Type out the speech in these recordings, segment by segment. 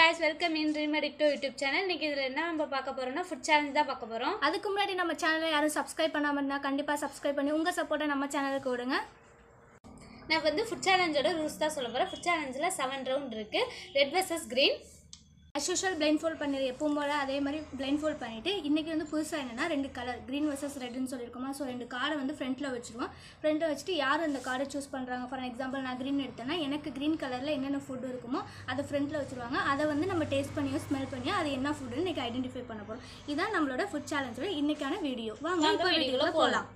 guys welcome in Dream Addicto YouTube channel இன்னைக்கு இதில் என்ன நம்ம பார்க்க போறோம்னா ஃபுட் சேலஞ்ச் தான் பார்க்க போகிறோம் அதுக்கு முன்னாடி நம்ம சேனலை யாரும் சப்ஸ்கிரைப் பண்ணாமல் இருந்தால் கண்டிப்பாக சப்ஸ்கிரைப் பண்ணி உங்கள் சப்போர்ட்டை நம்ம சேனலுக்கு விடுங்க நான் வந்து ஃபுட் சேலஞ்சோட ரூல்ஸ் தான் சொல்ல போகிறேன் ஃபுட் சேலஞ்சில் செவன் ரவுண்ட் இருக்குது red versus green as usual blindfold பண்ணிடு எப்பவும் போல் அதே மாதிரி பிளைண்ட் ஃபோல்ட் பண்ணிவிட்டு இன்றைக்கி வந்து புதுசாக என்னென்னா ரெண்டு கலர் க்ரீன் வர்சஸ் ரெட்னு சொல்லியிருக்கோமா ஸோ ரெண்டு கார்டை வந்து ஃப்ரண்ட்டில் வச்சுருவோம் ஃப்ரண்ட்டில் வச்சுட்டு யார் அந்த கார்டை சூஸ் பண்ணுறாங்க ஃபார் எக்ஸாம்பிள் நான் க்ரீன் எடுத்தேன்னா எனக்கு க்ரீன் கலரில் என்னென்ன ஃபுட் இருக்குமோ அதை ஃப்ரண்ட்டில் வச்சுருவாங்க அதை வந்து நம்ம டேஸ்ட் பண்ணியோ ஸ்மெல் பண்ணியோ அது என்ன ஃபுட்டுன்னு இன்றைக்கி ஐடென்டிஃபை பண்ண போகிறோம் இதான் நம்மளோட ஃபுட் சேலஞ்சோட இன்றைக்கான வீடியோ வாங்க வாங்க இப்போ வீடியோக்குள்ள வீடியோக்குள்ள போகலாம்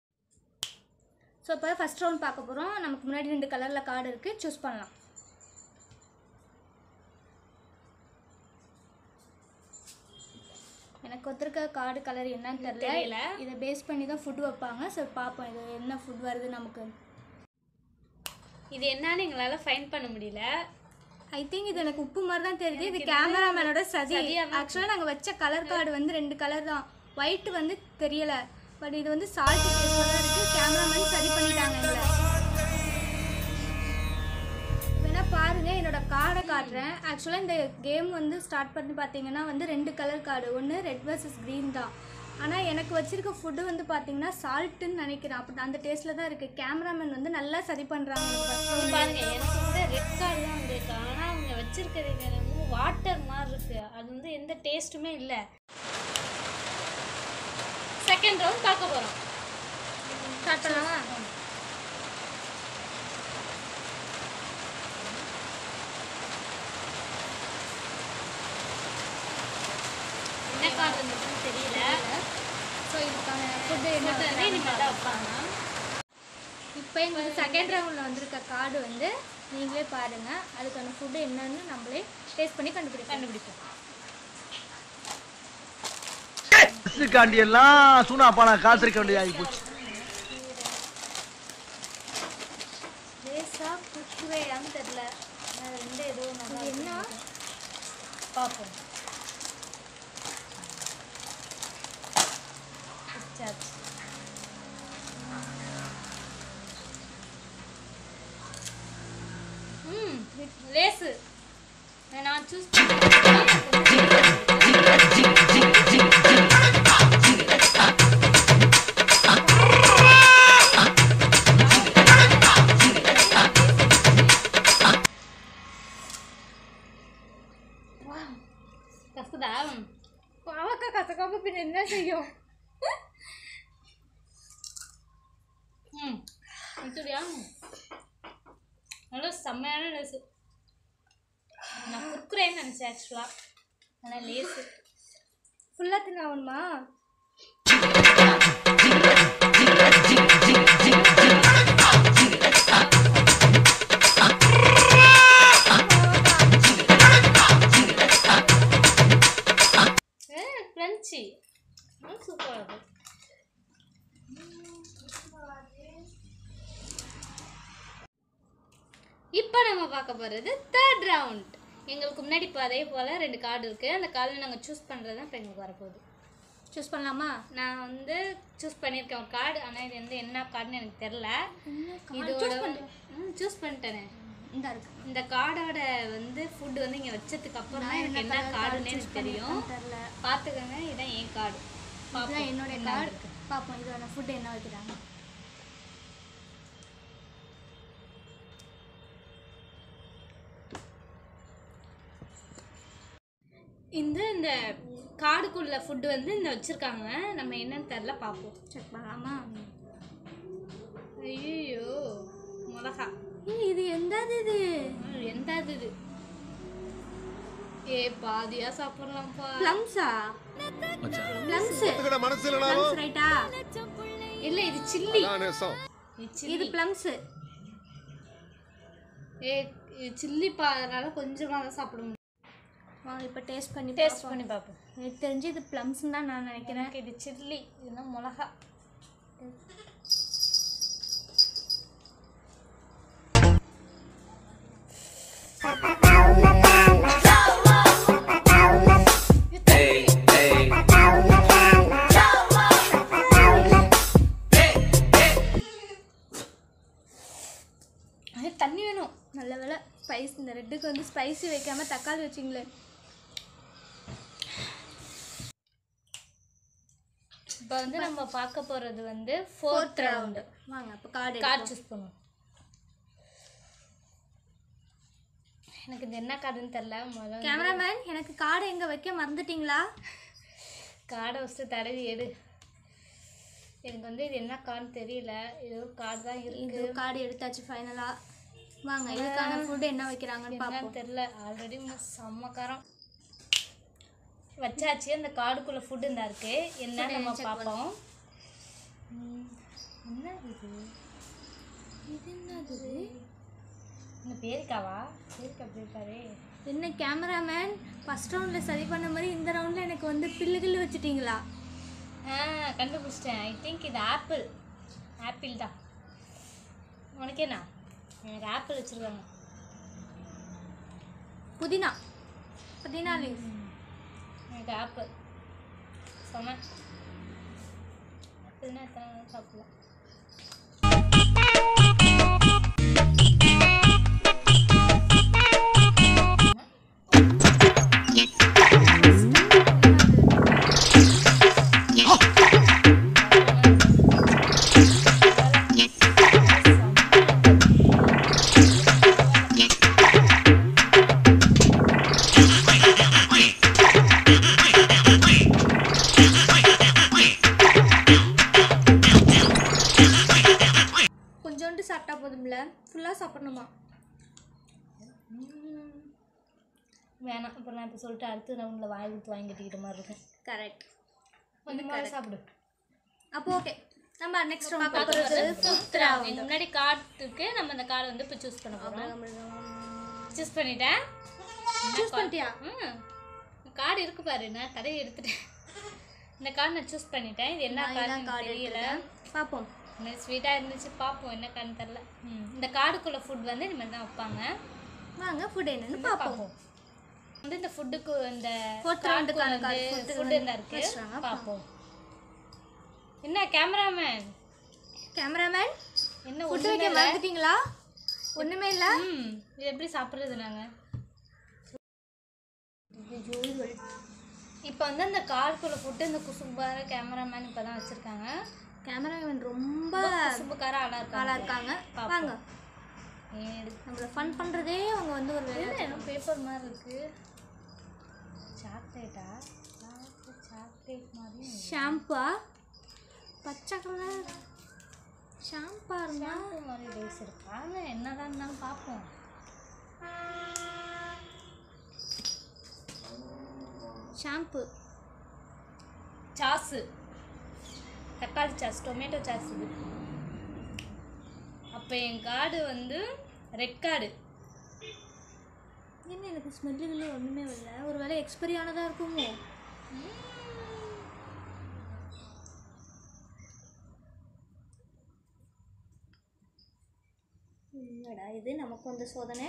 ஸோ இப்போ ஃபஸ்ட் ரவுண்ட் பார்க்க போகிறோம் நமக்கு முன்னாடி ரெண்டு கலரில் கார்டு இருக்குது சூஸ் பண்ணலாம் எனக்கு ஒருத்தருக்க கார்டு கலர் என்னன்னு தெரியல தெரியல. இதை பேஸ் பண்ணி தான் ஃபுட் வைப்பாங்க ஸோ பார்ப்போம் இது என்ன ஃபுட் வருது நமக்கு இது என்னன்னு எங்களால் ஃபைன் பண்ண முடியல ஐ திங்க் இது எனக்கு உப்பு மாதிரி தான் தெரியுது இது கேமராமேனோட சதி சதியா தான் ஆக்சுவலாக நாங்கள் வச்ச கலர் கார்டு வந்து ரெண்டு கலர் தான் ஒயிட் வந்து தெரியல பட் இது வந்து சால்ட் டேஸ்ட் தான் இருக்குது கேமராமேன் சரி பண்ணிட்டாங்க எங்களை வேணா பாருங்க என்னோட கார்டை காட்டுறேன் ஆக்சுவலாக இந்த கேம் வந்து ஸ்டார்ட் பண்ணி பார்த்தீங்கன்னா வந்து ரெண்டு கலர் கார்டு ஒன்று ரெட் வர்சஸ் க்ரீன் தான் ஆனால் எனக்கு வச்சிருக்க ஃபுட்டு வந்து பார்த்தீங்கன்னா சால்ட்டுன்னு நினைக்கிறேன் அப்படி அந்த டேஸ்ட்டில் தான் இருக்குது கேமராமேன் வந்து நல்லா சரி பண்ணுறாங்க இது பாருங்க எனக்கு வந்து ரெட் கார்டு தான் வந்திருக்கு ஆனால் அவங்க வச்சிருக்கிறது எனக்கு வாட்டர் மாதிரி இருக்கு அது வந்து எந்த டேஸ்ட்டுமே இல்லை செகண்ட் ரவுண்ட் பார்க்க போகிறோம் ஸ்டார்ட் பண்ணலாமா என்ன கார்டு இருந்துச்சுன்னு தெரியல ஸோ இதுக்கான ஃபுட்டு என்ன Food வந்து இனிமேல் தான் வைப்பாங்க இப்போ எங்களுக்கு செகண்ட் ரவுண்டில் வந்திருக்க கார்டு வந்து நீங்களே பாருங்கள் அதுக்கான ஃபுட்டு என்னன்னு நம்மளே டேஸ்ட் பண்ணி கண்டுபிடிப்போம் கண்டுபிடிப்போம் காண்டி எல்லாம் சூனா பானா காத்திருக்க வேண்டியது ஆகி போச்சு லேசா குக்குவேயான்னு தெரியல ஆனால் ரெண்டு ஏதோ நல்லா இது என்ன பார்ப்போம் வச்சாச்சு. ம் லேசு நான் சூஸ் கசுதா பாவக்காய் கசக்காம பின்ன என்ன செய்யும் ம் சரியா நல்லா செம்மையான லேஸு நான் குறுக்குறேன்னு நினச்சேன் ஆக்சுவலாக ஆனால் லேஸு ஃபுல்லாக தின்னாகணுமா ஏ கிரன்ச்சி சூப்பராக இருக்கு இப்போ நம்ம பார்க்க போகிறது தேர்ட் ரவுண்ட் எங்களுக்கு முன்னாடி இப்போ அதே போல் ரெண்டு கார்டு இருக்குது அந்த கார்டில் நாங்கள் சூஸ் பண்ணுறது தான் இப்போ எங்களுக்கு வரப்போகுது சூஸ் பண்ணலாமா நான் நான் வந்து சூஸ் பண்ணியிருக்கேன் ஒரு கார்டு ஆனால் இது வந்து என்ன கார்டுன்னு எனக்கு தெரில இதோட இதோட சூஸ் பண்ணிட்டேனே இந்த இருக்கு இந்த கார்டோட வந்து ஃபுட் வந்து இங்கே வச்சதுக்கு அப்புறம் தான் எனக்கு என்ன கார்டுன்னு எனக்கு தெரியும் தெரில பார்த்துக்கோங்க இதான் என் கார்டு இதுதான் என்னோட கார்டு பார்ப்போம் இதோட ஃபுட்டு என்ன வைக்கிறாங்க இந்த இந்த கார்டுக்குள்ள ஃபுட் வந்து இந்த வச்சிருக்காங்க நம்ம என்னன்னு தெரில பார்ப்போம் செக் பண்ணலாமா ஐயோ மிளகா ஏய் இது எந்தாது இது ம், எந்த அது இது ஏ பாதியா சாப்பிடலாம்ப்பா ப்ளம்ஸா ப்ளம்ஸ் மனசு இல்லைனாலும் ப்ளம்ஸ் ரைட்டா இல்ல இது சில்லி அதான் நேசம் இது இது சில்லி ப்ளம்ஸ் ஏ இது சில்லிப்பா அதனால கொஞ்சமா தான் சாப்பிட முடியும் வாங்க இப்போ டேஸ்ட் பண்ணி டேஸ்ட் பார்ப்போம். பண்ணி பார்ப்போம் எனக்கு தெரிஞ்சு இது ப்ளம்ஸ்னு தான் நான் நினைக்கிறேன் எனக்கு இது சில்லி இதுனா மிளகா அது தண்ணி வேணும் நல்ல வேலை ஸ்பைஸ் இந்த ரெட்டுக்கு வந்து ஸ்பைசி வைக்காம தக்காளி வச்சிங்களே இப்போ வந்து நம்ம பார்க்க போகிறது வந்து ஃபோர்த் ரவுண்டு வாங்க அப்போ கார்டு கார்டு சூஸ் பண்ணுவோம் எனக்கு இது என்ன கார்டுன்னு தெரில முதல்ல கேமராமேன் எனக்கு கார்டு எங்கே வைக்க மறந்துட்டீங்களா கார்டை ஃபஸ்ட்டு தடவி எடு எனக்கு வந்து இது என்ன கார்டுன்னு தெரியல ஏதோ கார்டு தான் இருக்கு இது கார்டு எடுத்தாச்சு ஃபைனலாக வாங்க இதுக்கான ஃபுட் என்ன வைக்கிறாங்கன்னு பார்ப்போம் என்னன்னு தெரில ஆல்ரெடி செம்ம காரம் வச்சாச்சு அந்த கார்டுக்குள்ள ஃபுட் இருந்தா இருக்கு என்ன நம்ம பார்ப்போம் ம், என்ன இது இது என்னது இந்த பேரிக்காவா பேரிக்கா பேரிக்காவே என்ன கேமராமேன் ஃபர்ஸ்ட் ரவுண்டில் சரி பண்ண மாதிரி இந்த ரவுண்டில் எனக்கு வந்து பில்லு கில்லு வச்சுட்டீங்களா ஆ கண்டுபிடிச்சிட்டேன் ஐ திங்க் இது ஆப்பிள் ஆப்பிள் தான் உனக்கேண்ணா எனக்கு ஆப்பிள் வச்சுருக்காங்க புதினா புதினா லீஃப் எனக்கு ஆப்பிள் செம ஆப்பிள்னா எத்தனை நாள் சாப்பிடலாம் கொஞ்சோண்டு சாப்பிட்டா போதும்ல ஃபுல்லாக சாப்பிடணுமா ம். வேணாம் அப்புறம் நான் இப்போ சொல்லிட்டு அடுத்த ரவுண்டில் வாய் ஊற்றி வாங்கி கட்டிக்கிட்ட மாதிரி இருக்கும் கரெக்ட் கொஞ்சமாக சாப்பிடு அப்போ ஓகே நம்ம நெக்ஸ்ட் ரவுண்ட் பார்க்க பார்க்குறது போகிறது ஃபிஃப்த் ரவுண்ட் எங்கள் முன்னாடி கார்டு இருக்கு நம்ம அந்த கார்டை வந்து இப்போ சூஸ் பண்ண போகிறோம் சூஸ் பண்ணிட்டேன் சூஸ் பண்ணிட்டியா ம் கார்டு இருக்கு பாரு நான் தடவி எடுத்துட்டேன் இந்த கார்டு நான் சூஸ் பண்ணிட்டேன் இது என்ன கார்டுன்னு கார்டு தெரியல பார்ப்போம் ஸ்வீட்டாக இருந்துச்சு பார்ப்போம் என்ன கார்டுன்னு தெரில ம் இந்த கார்டுக்குள்ள ஃபுட் வந்து இந்த மாதிரி தான் வைப்பாங்க வாங்க ஃபுட் என்னன்னு பார்ப்போம் பார்ப்போம் வந்து இந்த ஃபுட்டுக்கு இந்த Fourth round க்கான card, fourth ஃபுட் round இருந்தா இருக்கு வச்சிட்டாங்க. பார்ப்போம் என்ன கேமராமேன் கேமராமேன் என்ன ஃபுட் ஒண்ணுமே வைக்க இல்ல? மறந்துட்டீங்களா ஒன்றுமே இல்லை ம் இது எப்படி சாப்பிட்றது நாங்கள் இப்போ வந்து அந்த கார்க்குள்ள ஃபுட்டு இந்த குசும்பார கேமராமேன் இப்போ தான் வச்சுருக்காங்க கேமராமேன் ரொம்ப குசும்புக்கார ஆளாக ஆளாக இருக்காங்க இருக்காங்க வாங்க ஏடு நம்மள ஃபன் பண்ணுறதே அவங்க வந்து ஒரு வேலை என்ன என்ன பேப்பர் மாதிரி இருக்கு சாக்லேட்டா சாக்லேட் மாதிரி ஷாம்பா பச்சை கலர் ஷாம்பா இருந்தா ஷாம்பு மாதிரி டேஸ் இருக்கா ஆனால் என்னதான் இருந்தாலும் பார்ப்போம் ஷாம்பு சாஸு தக்காளி சாஸ் டொமேட்டோ சாஸ் இது அப்போ என் கார்டு வந்து ரெட் கார்டு என்ன எனக்கு ஸ்மெல்லுகளே ஒன்றுமே இல்லை ஒரு வேளை எக்ஸ்பைரி ஆனதாக இருக்குமோ என்னடா இது நமக்கு வந்து சோதனை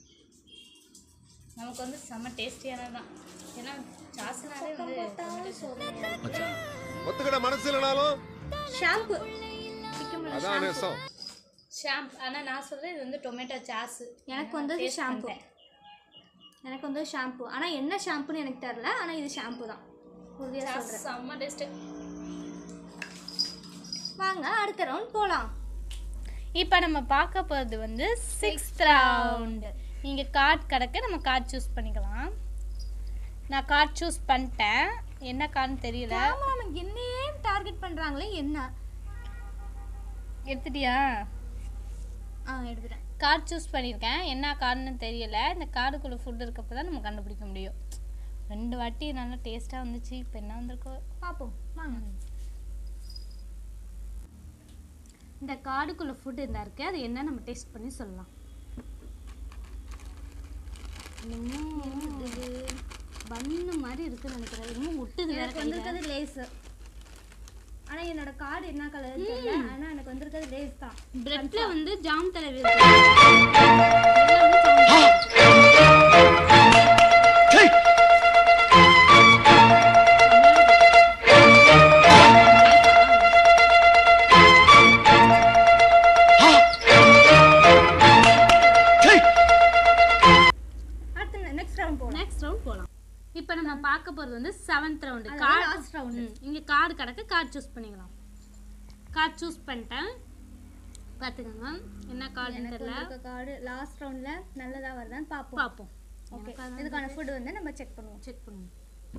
நமக்கு வந்து செம்ம டேஸ்டியானது தான் ஏன்னா சாஸ்னாலே வந்து tomato sauce. ஒத்துக்கிட மனசு இல்லைனாலும் ஷாம்பு அதான் நேசம் ஷாம்பு ஆனால் நான் சொல்கிறேன் இது வந்து டொமேட்டோ சாஸு எனக்கு வந்தது ஷாம்பு எனக்கு வந்து ஷாம்பு ஆனால் என்ன ஷாம்புன்னு எனக்கு தெரில ஆனால் இது ஷாம்பு தான் உறுதியாக சாஸ் சொல்கிறேன் செம்ம டேஸ்ட்டு வாங்க அடுத்த ரவுண்ட் போகலாம் இப்போ நம்ம பார்க்க போகிறது வந்து சிக்ஸ்த் ரவுண்டு நீங்கள் கார்டு கிடக்க நம்ம கார்டு சூஸ் பண்ணிக்கலாம் நான் கார்டு சூஸ் பண்ணிட்டேன் என்ன கார்டுன்னு தெரியல கேமராமேன் என்னையே டார்கெட் பண்ணுறாங்களே என்ன எடுத்துட்டியா ஆ எடுத்துட்டேன் கார்டு சூஸ் பண்ணியிருக்கேன் என்ன கார்டுன்னு தெரியல இந்த கார்டுக்குள்ளே ஃபுட் இருக்கப்போ தான் நம்ம கண்டுபிடிக்க முடியும் ரெண்டு வாட்டி நல்லா டேஸ்ட்டாக வந்துச்சு இப்போ என்ன வந்திருக்கோ பார்ப்போம் வாங்க இந்த கார்டுக்குள்ளே ஃபுட் இருந்தா இருக்கு அது என்ன நம்ம டேஸ்ட் பண்ணி சொல்லலாம் பண்ணு மாதிரி இருக்குன்னு நினைக்கிறேன் இன்னும் ஒட்டுது வேற எனக்கு வந்திருக்கிறது லேஸு ஆனால் என்னோட கார்டு என்ன கலர் தெரியல ஆனால் எனக்கு வந்திருக்கிறது லேஸ் தான் பிரெட்ல வந்து ஜாம் தலைவி இருக்கு ரவுண்டு இங்கே கார்டு கிடக்கு கார்டு சூஸ் பண்ணிக்கலாம் கார்டு சூஸ் பண்ணிட்டேன் பார்த்துக்கோங்க என்ன கார்டுன்னு எனக்கு தெரியல வந்திருக்க கார்டு லாஸ்ட் ரவுண்டில் நல்லதாக வருதான்னு பார்ப்போம் பார்ப்போம் ஓகே இதுக்கான ஃபுட் வந்து நம்ம செக் பண்ணுவோம் செக் பண்ணுவோம்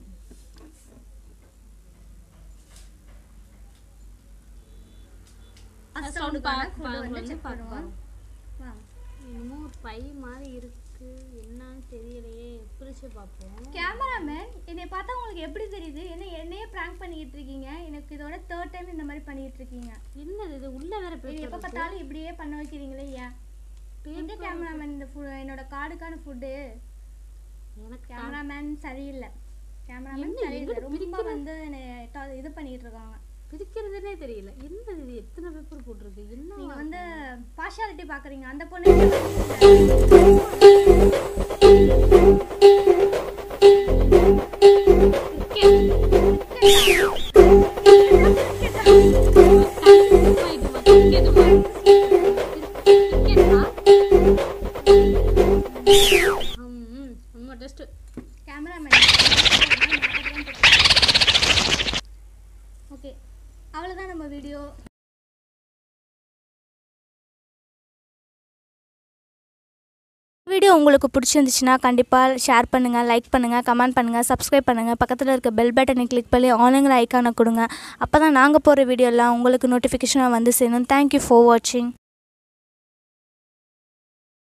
லாஸ்ட் sound ரவுண்டுக்கான பார்க்க- ஃபுட் வந்து வந்து செக் பார்க்க பண்ணுவோம் வாங்க என்னமோ ஒரு பை மாதிரி இருக்கு என்னன்னு தெரியலையே பிரிச்சு பார்ப்போம் கேமராமேன் என்னை பார்த்தா உங்களுக்கு எப்படி தெரியுது என்ன என்னையே ப்ராங்க் பண்ணிக்கிட்டு இருக்கீங்க எனக்கு இதோட தேர்ட் டைம் இந்த மாதிரி பண்ணிக்கிட்டு இருக்கீங்க என்னது இது உள்ள வேற இது பேப்பர் எப்போ பார்த்தாலும் இப்படியே பண்ண வைக்கிறீங்களே ஏன் எங்க கேமராமேன் இந்த ஃபுட் என்னோட கார்டுக்கான ஃபுட்டு எனக்கு கேமராமேன் சரியில்லை கேமராமேன் என்ன சரியில்லை எங்கிட்டு ரொம்ப வந்து என்னை ட- இது பண்ணிட்டு இருக்காங்க பிரிக்கிறதுனே தெரியல என்னது இது எத்தனை பேப்பர் போட்டிருக்கு என்ன நீங்க வந்து பார்ஷாலிட்டி பாக்குறீங்க அந்த பொண்ணு டெஸ்ட் கேமராமேன் ஓகே அவ்வளோதான் நம்ம வீடியோ வீடியோ உங்களுக்கு பிடிச்சிருந்துச்சுன்னா கண்டிப்பாக ஷேர் பண்ணுங்கள் லைக் பண்ணுங்கள் கமெண்ட் பண்ணுங்கள் சப்ஸ்கிரைப் பண்ணுங்கள் பக்கத்தில் இருக்க பெல் பட்டனை கிளிக் பண்ணி ஆனுங்கிற ஐக்கானை கொடுங்க அப்போ தான் நாங்கள் போகிற வீடியோலாம் உங்களுக்கு நோட்டிஃபிகேஷனாக வந்து சேரும் தேங்க்யூ ஃபார் வாட்சிங்